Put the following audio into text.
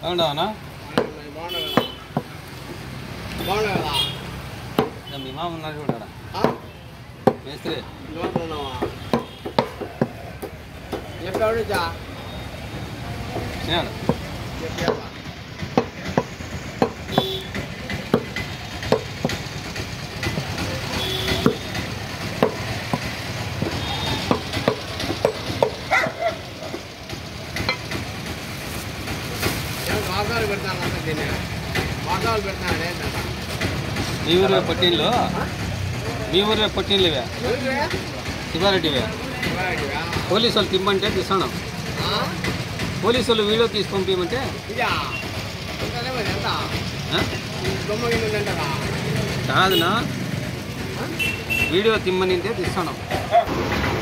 బాగుండవనా బాగుండవు కదా బాగుండవు కదా ఇక మీ మామ ఉన్నారు చూడడా ఆ? మేస్త్రి నువ్వున్నావా ఎప్పుడు చా నేను చెప్పేవా వాసాలు పెడతాను అంత దీన్ని వాసాలు పెడతాను ఏంటంట మీ ఊరు పొట్టిన్లు మీ ఊరు పొట్టిన్లు ఇవే శివారెడ్డివే పోలీసు వాళ్ళు తిమ్మంటే తీసాను పోలీసు వాళ్ళు వీడియో తీసి పంపించమంటే ఇదా ఉంటుందే మరి ఎంత ఆ? బొమ్మ కింద ఉందంటరా కాదునా వీడియో తిమ్మనింటే తీస్తాను